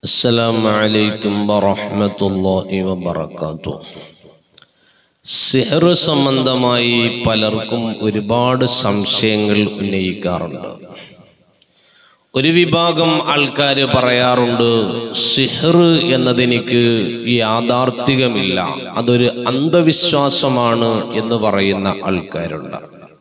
السلام عليكم ورحمة الله وبركاته സിഹർ സംബന്ധമായി പലർക്കും ഒരുപാട് സംശയങ്ങൾ ഉന്നയിക്കാറുണ്ട് ഒരു വിഭാഗം ആൾക്കാർ പറയാറുണ്ട് സിഹർ എന്നതെനിക്ക് യാഥാർത്ഥികമില്ല അതൊരു അന്ധവിശ്വാസമാണ് എന്ന് പറയുന്ന ആൾക്കാരുണ്ട്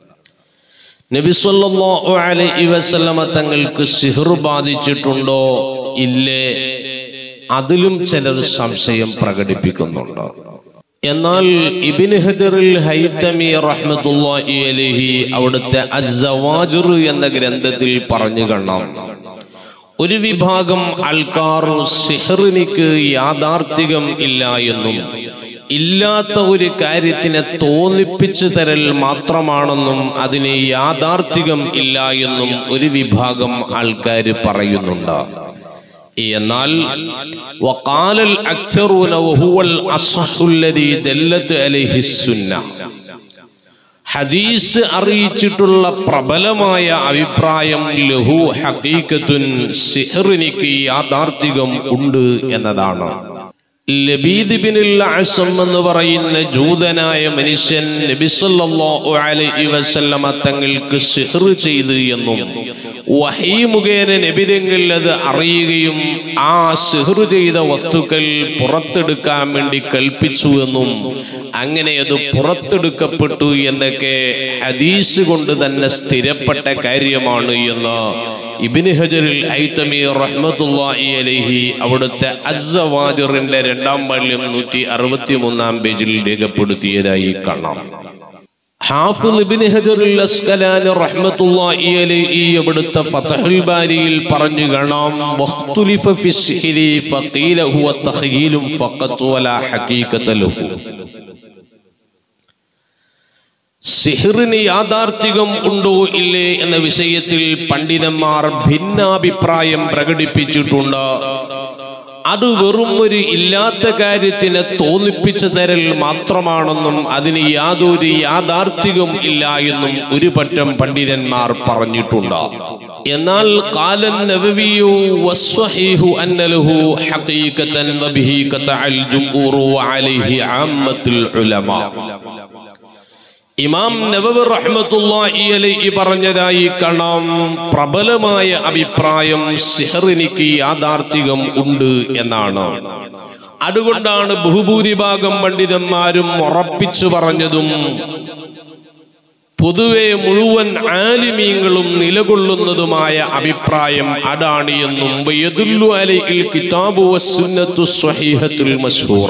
നബി സല്ലല്ലാഹു അലൈഹി വസല്ലമ തങ്ങൾക്ക് സിഹർ ബാധിച്ചിട്ടുണ്ടോ ഇല്ലേ അതിലും ചിലർ സംശയം പ്രകടിപ്പിക്കുന്നുണ്ട് എന്നാൽ ഇബിൻ ഹജറുൽ ഹൈതമി റഹ്മത്തുള്ളാഹി അലൈഹി അവിടുത്തെ അസ്സവാജിർ എന്ന ഗ്രന്ഥത്തിൽ പറഞ്ഞു കാണാം ഒരു വിഭാഗം ആൾക്കാർ സിഹറിനിക്ക് യാഥാർത്ഥികം ഇല്ല എന്നും ഇല്ലാത്ത ഒരു കാര്യത്തിനെ തോന്നിപ്പിച്ചു തരൽ മാത്രമാണെന്നും അതിന് യാഥാർത്ഥികം ഇല്ല എന്നും ഒരു വിഭാഗം ആൾക്കാർ പറയുന്നുണ്ട് എന്നാൽ വഖാലൽ അക്സറൂന വഹുവൽ അസ്ഹുല്ലദീ ദല്ലത്ത് അലൈഹി സുന്ന ഹദീസ് അറിയിച്ചിട്ടുള്ള പ്രബലമായ അഭിപ്രായം ലഹു ഹഖീഖത്തുൻ സിഹ്റിനിക്ക് യാഥാർത്ഥികം ഉണ്ട് എന്നതാണ് ലബീദ് ബിനുൽ അസം എന്ന് പറയുന്ന ജൂതനായ മനുഷ്യൻ നബി സല്ലല്ലാഹു അലൈഹി വസല്ലമ തങ്ങൾക്ക് സിഹ്ർ ചെയ്തു എന്നും വഹീ മുഖേന നബിതെങ്കിൽ അത് അറിയുകയും ആ സിഹ്ർ ചെയ്ത വസ്തുക്കൾ പുറത്തെടുക്കാൻ വേണ്ടി കൽപ്പിച്ചു എന്നും അങ്ങനെ അത് പുറത്തെടുക്കപ്പെട്ടു എന്നൊക്കെ ഹദീസ് കൊണ്ട് തന്നെ സ്ഥിരപ്പെട്ട കാര്യമാണ് എന്ന് ഇബിന് ഹജറിൽ ഐത്തമി റഹ്മത്തുള്ളാഹി അലൈഹി അവിടുത്തെ അസ്സവാജിറിന്റെ രണ്ടാം വാല്യം നൂറ്റി അറുപത്തി മൂന്നാം പേജിൽ രേഖപ്പെടുത്തിയതായി കാണാം ഹാഫിദ് ഇബ്നു ഹജറുൽ അസ്കലാനി റഹ്മത്തുള്ളാഹി അലൈഹി അവിടുത്തെ ഫതഹുൽ ബാരിയിൽ പറഞ്ഞു കാണാം വഖ്തുലിഫ ഫി സിഹ്രി ഫഖീല ഹുവ തഖ്യീലും ഫഖത്ത് വലാ ഹഖീഖത ലഹു സിഹിറിന് യാഥാർത്ഥികം ഉണ്ടോ ഇല്ലേ എന്ന വിഷയത്തിൽ പണ്ഡിതന്മാർ ഭിന്നാഭിപ്രായം പ്രകടിപ്പിച്ചിട്ടുണ്ട് അത് വെറും ഒരു ഇല്ലാത്ത കാര്യത്തിനെ തോന്നിപ്പിച്ചു തരൽ മാത്രമാണെന്നും അതിന് യാതൊരു യാഥാർത്ഥികം ഇല്ല എന്നും ഒരു പറ്റം പണ്ഡിതന്മാർ പറഞ്ഞിട്ടുണ്ട് എന്നാൽ കാലൻ നബവിയു വസ്വഹീഹു അന്നലഹു ഹഖീഖതൻ വബിഹി ഖതഅൽ ജുംഹൂറു വഅലൈഹി ആമ്മത്തുൽ ഉലമാ ഇമാം നബവി റഹ്മത്തുള്ളാഹി അലൈഹി പറഞ്ഞതായി കാണാം പ്രബലമായ അഭിപ്രായം സിഹറിനിക്ക് യാഥാർത്ഥികം ഉണ്ട് എന്നാണ് അതുകൊണ്ടാണ് ബഹുഭൂരിഭാഗം പണ്ഡിതന്മാരും ഉറപ്പിച്ചു പറഞ്ഞതും പൊതുവെ മുഴുവൻ ആലിമീങ്ങളും നിലകൊള്ളുന്നതുമായ അഭിപ്രായം അതാണ് എന്നും യദുല്ലു അലൈഹിൽ കിതാബു വസ്സുന്നത്തു സ്വഹീഹത്തുൽ മശ്ഹൂറ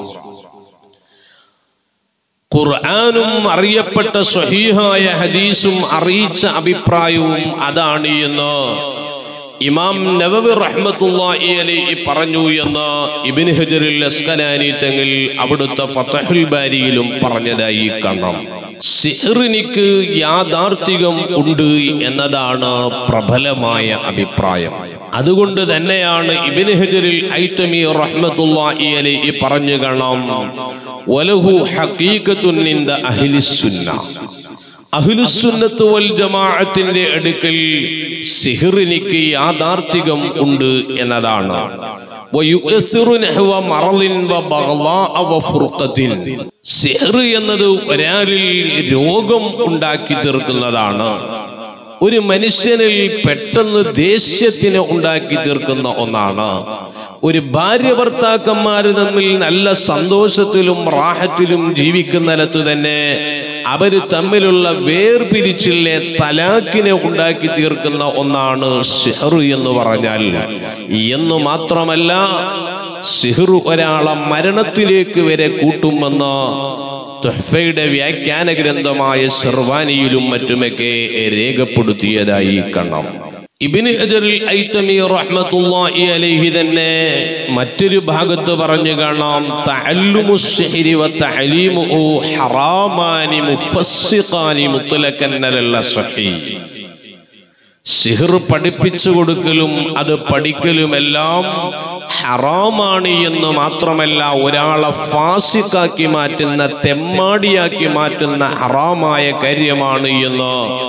ഖുർആാനും അറിയപ്പെട്ട സ്വഹീഹായ ഹദീസും അറിയിച്ച അഭിപ്രായവും അതാണ് എന്ന് ഇമാം നവവി റഹ്മത്തുള്ളാഹി അലൈഹി പറഞ്ഞു എന്ന് ഇബ്നു ഹജറുൽ അസ്കലാനി തങ്ങൾ അവിടുത്തെ ഫതഹുൽ ബാരിയിലും പറഞ്ഞതായി കാണാം സിഹ്റിനിക്ക് യാഥാർത്ഥികം ഉണ്ട് എന്നതാണ് പ്രബലമായ അഭിപ്രായം അതുകൊണ്ട് തന്നെയാണ് ഇബ്നു ഹജറുൽ ഐതമി റഹ്മത്തുള്ളാഹി അലൈഹി പറഞ്ഞു കാണാം വലഹു ഹഖീഖത്തുൻ ഇൻദ അഹ്ലിസ്സുന്ന അഹ്ലുസുന്നത്ത് വൽ ജമാഅത്തിന്റെ അടുക്കൽ സിഹ്റിനിക്ക് യാഥാർത്ഥികം ഉണ്ട് എന്നതാണ് വയുഅസ്സിറു നഹ്വ മറളിൻ വബഗ്ളാഅ വഫുർഖത്തിൻ സിഹ്ർ എന്നത് ഒരാളിൽ രോഗം ഉണ്ടാക്കി തീർക്കുന്നതാണ് ഒരു മനുഷ്യനിൽ പെട്ടെന്ന് ദേഷ്യത്തിന് ഉണ്ടാക്കി തീർക്കുന്ന ഒന്നാണ് ഒരു ഭാര്യ ഭർത്താക്കന്മാർ തമ്മിൽ നല്ല സന്തോഷത്തിലും റാഹത്തിലും ജീവിക്കുന്നിടത്ത് തന്നെ അവര് തമ്മിലുള്ള വേർപിരിച്ചിലെ തലാക്കിനെ ഉണ്ടാക്കി തീർക്കുന്ന ഒന്നാണ് സിഹർ എന്ന് പറഞ്ഞാൽ എന്ന് മാത്രമല്ല സിഹർ ഒരാളെ മരണത്തിലേക്ക് വരെ കൂട്ടുമെന്ന് തുഹ്ഫയുടെ വ്യാഖ്യാന ഗ്രന്ഥമായ ഷെർവാനിയിലും മറ്റുമൊക്കെ രേഖപ്പെടുത്തിയതായി കാണാം ഇബിന് ഹജറിൽ ഐത്തമി റഹ്മത്തുള്ളാഹി അലൈഹി തന്നെ മറ്റൊരു ഭാഗത്ത് പറഞ്ഞു കാണാം തഅല്ലുമു സിഹ്രി വ തഅലീമുഹു ഹറാമാനി മുഫസ്സിഖാനി മുത്ലഖൻ അലൽ സഹീഹ് സിഹർ പഠിപ്പിച്ചു കൊടുക്കലും അത് പഠിക്കലുമെല്ലാം ഹറാമാണ് എന്ന് മാത്രമല്ല ഒരാളെ ഫാസിക്കാക്കി മാറ്റുന്ന തെമ്മാടിയാക്കി മാറ്റുന്ന ഹറാമായ കാര്യമാണ് എന്ന്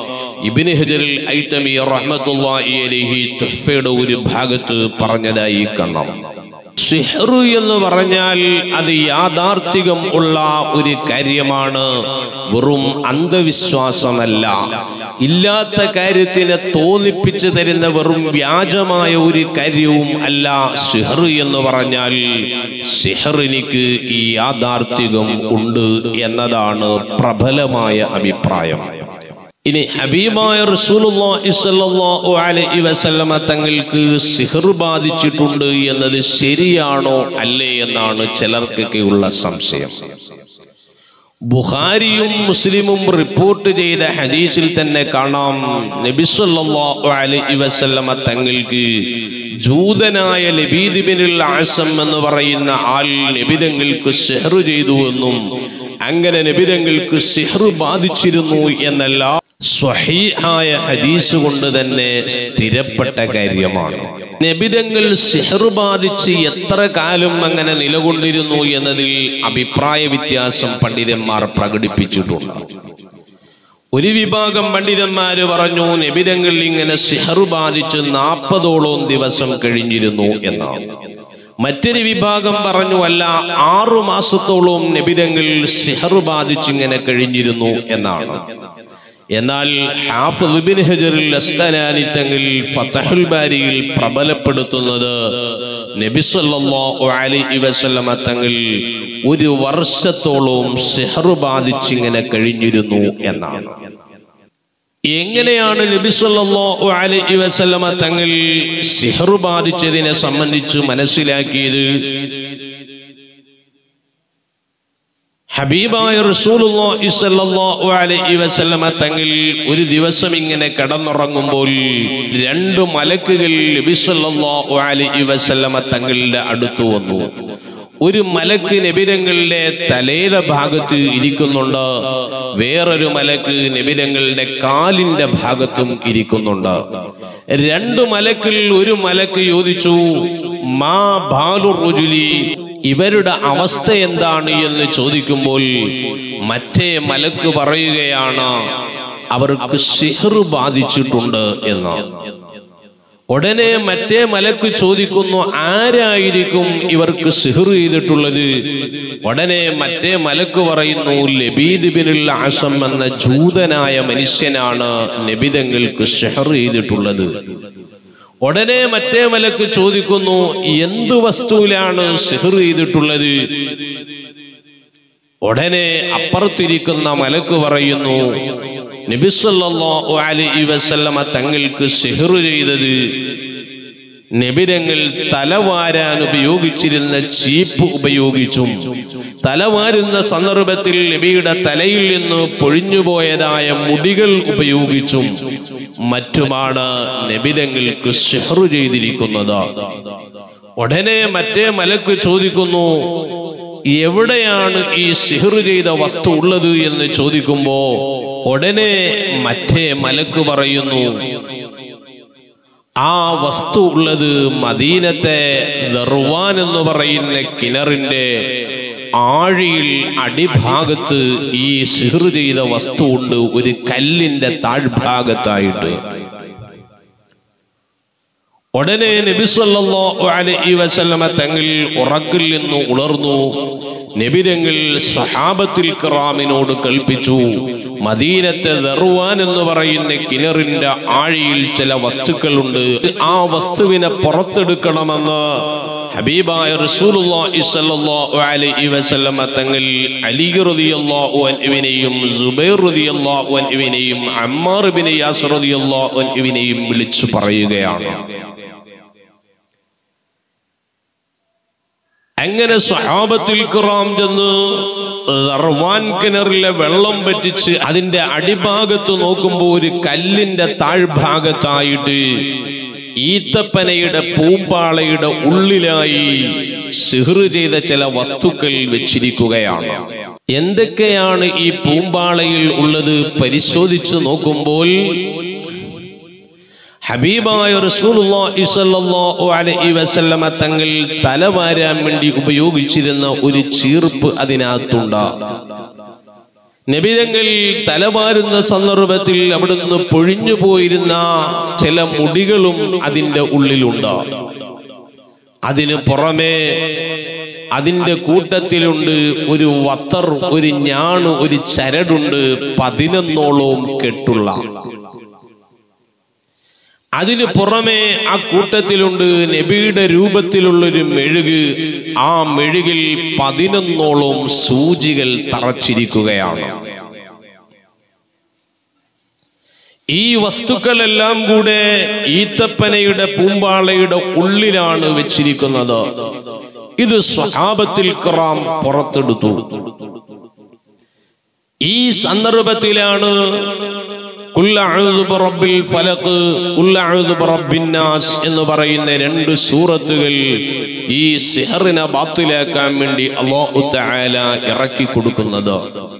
ഇബിന് ഹജറിൽ ഐറ്റമി റഹ്മത്തുള്ളാഹി അലൈഹി തുഹ്ഫയുടെ ഒരു ഭാഗത്ത് പറഞ്ഞതായി കാണാം സിഹ്റു എന്ന് പറഞ്ഞാൽ അത് യാഥാർത്ഥികം ഉള്ള ഒരു കാര്യമാണ് വെറും അന്ധവിശ്വാസമല്ല ഇല്ലാത്ത കാര്യത്തിനെ തോന്നിപ്പിച്ചു തരുന്ന വെറും വ്യാജമായ ഒരു കാര്യവും അല്ല സിഹർ എന്ന് പറഞ്ഞാൽ സിഹറിനിക്ക് ഈ യാഥാർത്ഥികം ഉണ്ട് എന്നതാണ് പ്രബലമായ അഭിപ്രായം ഇനി ഹബീബായ റസൂലുള്ളാഹി സ്വല്ലല്ലാഹു അലൈഹി വസല്ലമ തങ്ങൾക്ക് സിഹർ ബാധിച്ചിട്ടുണ്ട് എന്നത് ശരിയാണോ അല്ലേ എന്നാണ് ചിലർക്കൊക്കെയുള്ള സംശയം ബുഖാരിയും മുസ്ലിമും റിപ്പോർട്ട് ചെയ്ത ഹദീസിൽ തന്നെ കാണാം നബി സല്ലല്ലാഹു അലൈഹി വസല്ലമ തങ്ങൾക്ക് ജൂതനായ ലബീദിബിനുൽ ആസം എന്ന് പറയുന്ന ആൾ നബിതങ്ങൾക്ക് സിഹർ ചെയ്തു എന്നും അങ്ങനെ നബിതങ്ങൾക്ക് സിഹർ ബാധിച്ചിരുന്നു എന്നല്ല സ്വഹീഹായ ഹദീസ് കൊണ്ട് തന്നെ സ്ഥിരപ്പെട്ട കാര്യമാണ് നബിതങ്ങൾ സിഹർ ബാധിച്ച് എത്ര കാലം അങ്ങനെ നിലകൊണ്ടിരുന്നു എന്നതിൽ അഭിപ്രായ വ്യത്യാസം പണ്ഡിതന്മാർ പ്രകടിപ്പിച്ചിട്ടുണ്ട് ഒരു വിഭാഗം പണ്ഡിതന്മാര് പറഞ്ഞു നബിതങ്ങൾ ഇങ്ങനെ സിഹർ ബാധിച്ച് നാൽപ്പതോളം ദിവസം കഴിഞ്ഞിരുന്നു എന്നാണ് മറ്റൊരു വിഭാഗം പറഞ്ഞു അല്ല ആറു മാസത്തോളം നബിതങ്ങൾ സിഹർ ബാധിച്ചിങ്ങനെ കഴിഞ്ഞിരുന്നു എന്നാണ് എന്നാൽ ഹാഫിദ് ഇബ്ൻ ഹജറിൽ അസ്കലാനി തങ്ങൾ ഫതഹുൽ ബാരിയിൽ പ്രബലപ്പെടുത്തുന്നത് നബി സല്ലല്ലാഹു അലൈഹി വസല്ലമ തങ്ങൾ ഒരു വർഷത്തോളം സിഹർ ബാധിച്ചിങ്ങനെ കഴിഞ്ഞിരുന്നു എന്നാണ് എങ്ങനെയാണ് നബി സല്ലല്ലാഹു അലൈഹി വസല്ലമ തങ്ങൾ സിഹർ ബാധിച്ചതിനെ സംബന്ധിച്ച് മനസ്സിലാക്കിയത് ഹബീബായ റസൂലുള്ളാഹി സ്വല്ലല്ലാഹു അലൈഹി വസല്ലമ തങ്ങൾ ഒരു ദിവസം ഇങ്ങനെ കിടന്നുറങ്ങുമ്പോൾ രണ്ട് മലക്കുകൾ നബി സല്ലല്ലാഹു അലൈഹി വസല്ലമ തങ്ങളുടെ അടുത്ത് വന്നു ഒരു മലക്ക് നബിരങ്ങളുടെ തലയുടെ ഭാഗത്ത് ഇരിക്കുന്നുണ്ട് വേറൊരു മലക്ക് നബിരങ്ങളുടെ കാലിന്റെ ഭാഗത്തും ഇരിക്കുന്നുണ്ട് രണ്ടു മലക്കിൽ ഒരു മലക്ക് ചോദിച്ചു മാ ബാലു റുജുലി ഇവരുടെ അവസ്ഥ എന്താണ് എന്ന് ചോദിക്കുമ്പോൾ മറ്റേ മലക്ക് പറയുകയാണ് അവർക്ക് സിഹർ ബാധിച്ചിട്ടുണ്ട് എന്ന് ഉടനെ മറ്റേ മലക്ക് ചോദിക്കുന്നു ആരായിരിക്കും ഇവർക്ക് സിഹർ ചെയ്തിട്ടുള്ളത് ഉടനെ മറ്റേ മലക്ക് പറയുന്നു ലബീദ് ബിനുൽ ആസം എന്ന ജൂതനായ മനുഷ്യനാണ് നബിതങ്ങൾക്ക് സിഹർ ചെയ്തിട്ടുള്ളത് ഉടനെ മറ്റേ മലക്ക് ചോദിക്കുന്നു എന്തു വസ്തുവിലാണ് സിഹർ ചെയ്തിട്ടുള്ളത് ഉടനെ അപ്പുറത്തിരിക്കുന്ന മലക്ക് പറയുന്നു നബിസല്ലാഹു അലൈഹി വസല്ലമ തങ്ങൾക്ക് സിഹർ ചെയ്തത് നബിരങ്ങൾ തലവാരാൻ ഉപയോഗിച്ചിരുന്ന ചീപ്പ് ഉപയോഗിച്ചും തലവാരുന്ന സന്ദർഭത്തിൽ നബിയുടെ തലയിൽ നിന്ന് പൊഴിഞ്ഞുപോയതായ മുടികൾ ഉപയോഗിച്ചും മറ്റുമാണ് നബിരങ്ങൾക്ക് സിഹർ ചെയ്തിരിക്കുന്നത് ഉടനെ മറ്റേ മലക്ക് ചോദിക്കുന്നു എവിടെയാണ് ഈ സിഹർ ചെയ്ത വസ്തു ഉള്ളത് എന്ന് ചോദിക്കുമ്പോ ഉടനെ മറ്റേ മലക്ക് പറയുന്നു ആ വസ്തു ഉള്ളത് മദീനത്തെ ദർവാൻ എന്ന് പറയുന്ന കിണറിന്റെ ആഴിയിൽ അടിഭാഗത്ത് ഈ സിഹർ ചെയ്ത വസ്തു ഉണ്ട് ഒരു കല്ലിന്റെ താഴ്ഭാഗത്തായിട്ട് ഉടനെ നബി സല്ലല്ലാഹു അലൈഹി വസല്ലമ തങ്ങൾ ഉറക്കിൽ നിന്ന് ഉണർന്നു നബിരങ്ങൾ സഹാബത്തിൽ കിറാമിനോട് കൽപ്പിച്ചു മദീനത്തെ ദർവാൻ എന്ന് പറയുന്ന കിണറിന്റെ ആഴിയിൽ ചില വസ്തുക്കളുണ്ട് ആ വസ്തുവിനെ പുറത്തെടുക്കണമെന്ന് ഹബീബായ റസൂലുള്ളാഹി സ്വല്ലല്ലാഹു അലൈഹി വസല്ലമ തങ്ങൾ അലി റളിയല്ലാഹു അൻഹുവിനെയും സുബൈർ റളിയല്ലാഹു അൻഹുവിനെയും അമ്മാർ ഇബ്നു യാസിർ റളിയല്ലാഹു അൻഹുവിനെയും വിളിച്ചു പറയുകയാണ് അങ്ങനെ സ്വഹാബത്തിൽ ഖുറാം ചെന്ന് ദർവാൻ കിണറിലെ വെള്ളം പറ്റിച്ച് അതിന്റെ അടിഭാഗത്ത് നോക്കുമ്പോൾ ഒരു കല്ലിന്റെ താഴ്ഭാഗത്തായിട്ട് ഈത്തപ്പനയുടെ പൂമ്പാളയുടെ ഉള്ളിലായി സിഹർ ചെയ്ത ചില വസ്തുക്കൾ വെച്ചിരിക്കുകയാണ് എന്തൊക്കെയാണ് ഈ പൂമ്പാളയിൽ ഉള്ളത് പരിശോധിച്ചു നോക്കുമ്പോൾ ഹബീബായ റസൂലുള്ളാഹി സ്വല്ലല്ലാഹു അലൈഹി വസല്ലമ തങ്ങൾ തലവാരാൻ വേണ്ടി ഉപയോഗിച്ചിരുന്ന ഒരു ചീർപ്പ് അതിനകത്തുണ്ട് നബിതങ്ങൾ തലമാരുന്ന സന്ദർഭത്തിൽ അവിടുന്ന് പൊഴിഞ്ഞു പോയിരുന്ന ചില മുടികളും അതിൻ്റെ ഉള്ളിലുണ്ട് അതിന് പുറമെ അതിന്റെ കൂട്ടത്തിലുണ്ട് ഒരു വത്തർ ഒരു ഞാണ് ഒരു ചരടുണ്ട് പതിനൊന്നോളവും കെട്ടുള്ള അതിന് പുറമെ ആ കൂട്ടത്തിലുണ്ട് നബിയുടെ രൂപത്തിലുള്ളൊരു മെഴുക് ആ മെഴുകിൽ പതിനൊന്നോളം സൂചികൾ തറച്ചിരിക്കുകയാണ് ഈ വസ്തുക്കളെല്ലാം കൂടെ ഈത്തപ്പനയുടെ പൂമ്പാളയുടെ ഉള്ളിലാണ് വെച്ചിരിക്കുന്നത് ഇത് സ്വഹാബത്തിൽ കിറാം പുറത്തെടുത്തു ഈ സന്ദർഭത്തിലാണ് ഖുൽ അഊദു ബിറബ്ബിൽ ഫലഖ്, ഖുൽ അഊദു ബിറബ്ബിൻ നാസ് എന്ന് പറയുന്ന രണ്ട് സൂറത്തുകൾ ഈ സിഹറിനെ ബാത്തിലാക്കാൻ വേണ്ടി അല്ലാഹു തആല ഇറക്കി കൊടുക്കുന്നത്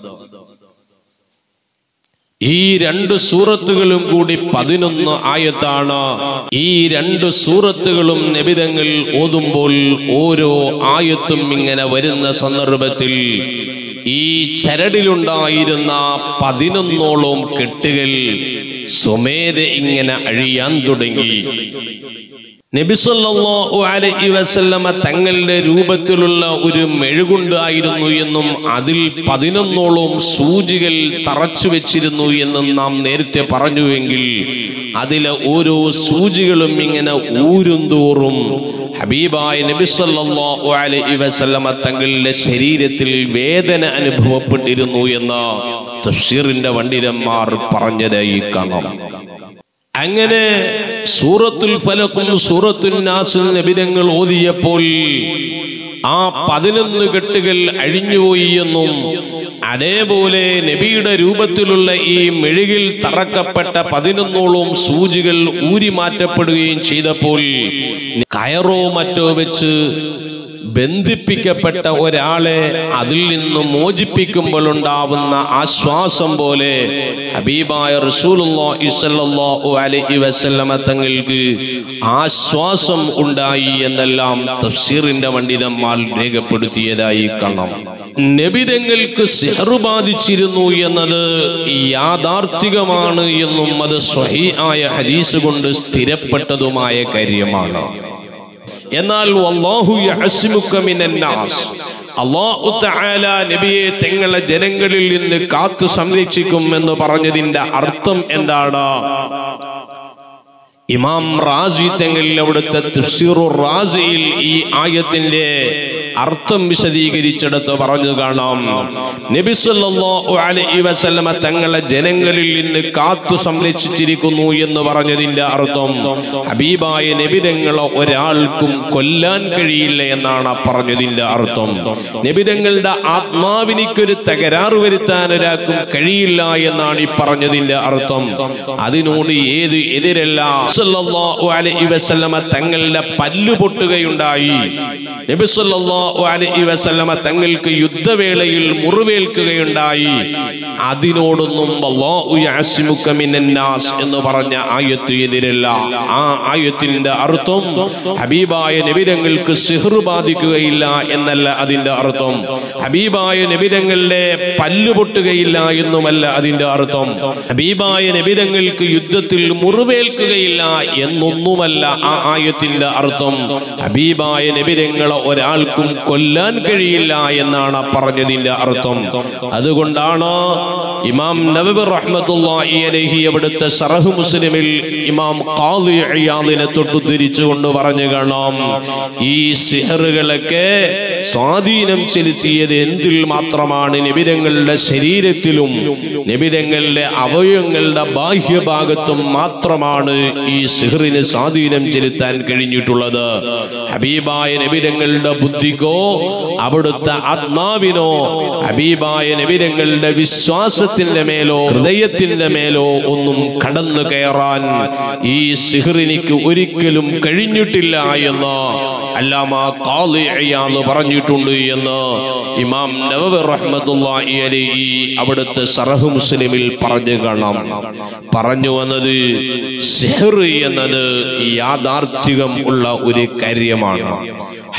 ഈ രണ്ട് സൂറത്തുകളും കൂടി പതിനൊന്ന് ആയത്താണ് ഈ രണ്ട് സൂറത്തുകളും നബിതങ്ങൾ ഓതുമ്പോൾ ഓരോ ആയത്തും ഇങ്ങനെ വരുന്ന സന്ദർഭത്തിൽ ഈ ചരടിലുണ്ടായിരുന്ന പതിനൊന്നോളം കെട്ടുകൾ സ്വമേധ ഇങ്ങനെ അഴിയാൻ തുടങ്ങി നബിസല്ലാഹു അലൈഹി വസല്ലമ തങ്ങളുടെ രൂപത്തിലുള്ള ഒരു മെഴുകുണ്ടായിരുന്നു എന്നും അതിൽ പതിനൊന്നോളം സൂചികൾ തറച്ചു വെച്ചിരുന്നു എന്നും നാം നേരത്തെ പറഞ്ഞുവെങ്കിൽ അതിലെ ഓരോ സൂചികളും ഇങ്ങനെ ഊരും തോറും ഹബീബായ നബിസല്ലാഹു അലൈഹി വസല്ലമ തങ്ങളുടെ ശരീരത്തിൽ വേദന അനുഭവപ്പെട്ടിരുന്നു എന്ന് തഫ്സീറിന്റെ പണ്ഡിതന്മാർ പറഞ്ഞതായി കാണാം അങ്ങനെ സൂറത്തുൽ ഫലക്കും സൂറത്തുൽ നാസുൽ നബിതങ്ങൾ ഓതിയപ്പോൾ ആ പതിനൊന്ന് കെട്ടുകൾ അഴിഞ്ഞുപോയി എന്നും അതേപോലെ നബിയുടെ രൂപത്തിലുള്ള ഈ മെഴുകിൽ തറക്കപ്പെട്ട പതിനൊന്നോളം സൂചികൾ ഊരി മാറ്റപ്പെടുകയും ചെയ്തപ്പോൾ കയറോ മറ്റോ വെച്ച് ബന്ധിപ്പിക്കപ്പെട്ട ഒരാളെ അതിൽ നിന്ന് മോചിപ്പിക്കുമ്പോൾ ഉണ്ടാവുന്ന ആശ്വാസം പോലെ ഹബീബായ റസൂലുള്ളാഹി സ്വല്ലല്ലാഹു അലൈഹി വസല്ലമ തങ്ങൾക്ക് ആശ്വാസം ഉണ്ടായി എന്നെല്ലാം തഫ്സീറിന്റെ പണ്ഡിതന്മാർ രേഖപ്പെടുത്തിയതായി കാണാം നബിതങ്ങൾക്ക് സിഹറു ബാധിച്ചിരുന്നു എന്നത് യാഥാർത്ഥികമാണ് എന്നും അത് സ്വഹീആയ ഹദീസ് കൊണ്ട് സ്ഥിരപ്പെട്ടതുമായ കാര്യമാണ് എന്നാൽ വല്ലാഹു യഅസ്മുക മിനൻ നാസ് അല്ലാഹു തആല നബിയെ തങ്ങളെ ജനങ്ങളിൽ നിന്ന് കാത്തു സംരക്ഷിക്കും എന്ന് പറഞ്ഞതിന്റെ അർത്ഥം എന്താണ് ഇമാം റാസി തങ്ങളിൽ അവിടുത്തെ തഫ്സീറു റാസിയിൽ ഈ ആയത്തിന്റെ അർത്ഥം വിശദീകരിച്ചെടുത്ത് പറഞ്ഞു കാണാം നബി സല്ലല്ലാഹു അലൈഹി വസല്ലമ തങ്ങളെ ജനങ്ങളിൽ നിന്ന് കാത്തു സംരക്ഷിച്ചിരിക്കുന്നു എന്ന് പറഞ്ഞതിന്റെ അർത്ഥം ഹബീബായ നബിതങ്ങളെ ഒരാൾക്കും കൊല്ലാൻ കഴിയില്ല എന്നാണ് പറഞ്ഞതിന്റെ അർത്ഥം നബിതങ്ങളുടെ ആത്മാവിനിക്കൊരു തകരാറ് വരുത്താൻ ഒരാൾക്കും കഴിയില്ല എന്നാണ് ഈ പറഞ്ഞതിന്റെ അർത്ഥം അതിനോട് ഏത് എതിരല്ല സല്ലല്ലാഹു അലൈഹി വസല്ലമ തങ്ങളുടെ പല്ലു പൊട്ടുകയുണ്ടായി നബി സല്ലല്ലാഹു അലൈഹി വസല്ലമ തങ്ങൾക്ക് യുദ്ധവേളയിൽ മുറിവേൽക്കുകയുണ്ടായി അതിനോടൊന്നും അല്ലാഹു യഅസ്മുക മിനൻ നാസ് എന്ന് പറഞ്ഞ ആയത്ത് എതിരല്ല ആ ആയത്തിന്റെ അർത്ഥം ഹബീബായ നബിതങ്ങൾക്ക് സിഹ്ർ ബാധിക്കുകയില്ല എന്നല്ല അതിന്റെ അർത്ഥം ഹബീബായ നബിതങ്ങളുടെ പല്ലു പൊട്ടുകയില്ല എന്നുമല്ല അതിന്റെ അർത്ഥം ഹബീബായ നബിതങ്ങൾക്ക് യുദ്ധത്തിൽ മുറിവേൽക്കുകയില്ല എന്നൊന്നുമല്ല ആ ആയത്തിന്റെ അർത്ഥം ഹബീബായ നബിതങ്ങളെ ഒരാൾക്കും കൊല്ലാൻ കഴിയില്ല എന്നാണ് പറഞ്ഞതിന്റെ അർത്ഥം അതുകൊണ്ടാണ് ഇമാം നബി റഹ്മത്തുള്ളാഹി അലൈഹി അവിടുത്തെ സറഹ് മുസ്ലിമിൽ ഇമാം ഖാദി ഇയാദിനെ തൊട്ടുദ്ധരിച്ചുകൊണ്ട് പറഞ്ഞു കാണാം ഈ സിഹറുകളൊക്കെ സ്വാധീനം ചെലുത്തിയത് എന്തിൽ മാത്രമാണ് നിബിരങ്ങളുടെ ശരീരത്തിലും നിബിരങ്ങളുടെ അവയവങ്ങളുടെ ബാഹ്യഭാഗത്തും മാത്രമാണ് ഈ സിഹറിന് സ്വാധീനം ചെലുത്താൻ കഴിഞ്ഞിട്ടുള്ളത് ഹബീബായ നബിരങ്ങളുടെ ബുദ്ധിക്കോ അവിടുത്തെ ആത്മാവിനോ ഹബീബായ നബിരങ്ങളുടെ വിശ്വാസത്തിന്റെ മേലോ ഹൃദയത്തിന്റെ മേലോ ഒന്നും കടന്നു കയറാൻ ഈ സിഹറിനിക്ക് ഒരിക്കലും കഴിഞ്ഞിട്ടില്ല എന്ന് അല്ലാമ ഖാദി ഇയാദ് പറഞ്ഞിട്ടുണ്ട് എന്ന് ഇമാം നവവി റഹ്മത്തുള്ളാഹി അലൈഹി അവിടുത്തെ സറഹ് മുസ്ലിമിൽ പറഞ്ഞു കാണാം പറഞ്ഞു വന്നത് സിഹർ എന്നത് യാഥാർത്ഥ്യം ഉള്ള ഒരു കാര്യമാണ്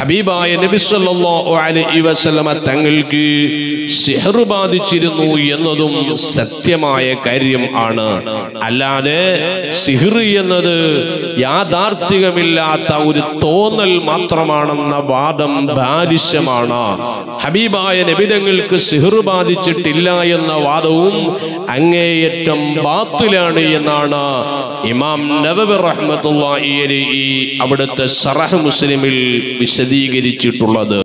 ഹബീബായ നബി സല്ലല്ലാഹു അലൈഹി വസല്ലമ തങ്ങൾക്ക് സിഹർ ബാധിച്ചിരുന്നു എന്നതും സത്യമായ കാര്യം ആണ് അല്ലാതെ സിഹർ എന്നത് യാഥാർത്ഥ്യമില്ലാത്ത ഒരു തോന്നൽ മാത്രമാണെന്ന വാദം ബാലിശമാണ് ഹബീബായ നബിതങ്ങൾക്ക് സിഹർ ബാധിച്ചിട്ടില്ല എന്ന വാദവും അങ്ങേയറ്റം ബാത്തിലാണ് എന്നാണ് ഇമാം നബവി റഹ്മത്തുള്ളാഹി അലൈഹി അവിടുത്തെ സറഹ് മുസ്ലിമിൽ വിശദീകരിച്ചിട്ടുള്ളത്